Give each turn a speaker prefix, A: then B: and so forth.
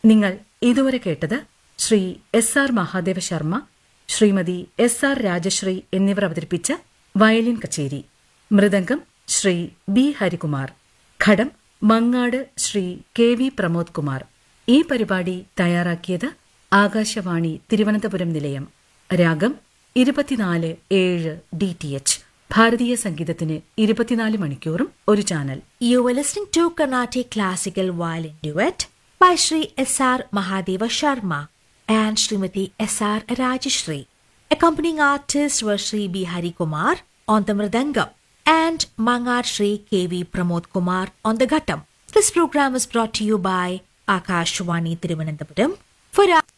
A: നിങ്ങൾ ഇതുവരെ കേട്ടത് Shri S R Mahadeva Sharma Shrimati S R Rajashree എന്നിവർ അവതരിപ്പിച്ച വയലിൻ കച്ചേരി mridangam Shri B Harikumar ghatam Mangad Shri K V Pramod Kumar ഈ പരിപാടി തയ്യാറാക്കിയത് ആകാശവാണി തിരുവനന്തപുരം നിലയം രാഗം ഇരുപത്തിനാല് ഏഴ് ഡി ടി എച്ച് ഭാരതീയ സംഗീതത്തിന് ഇരുപത്തിനാല് മണിക്കൂറും ഒരു channel
B: You were listening to Carnatic Classical Violin Duet by Sri S.R. Mahadeva Sharma and Srimati S.R. Rajashri. Accompanying artists were Sri B. Hari Kumar on the Mridangam and Mangar Sri K.V. Pramod Kumar on the Ghattam. This program was brought to you by Akashwani Thiruvananthapuram for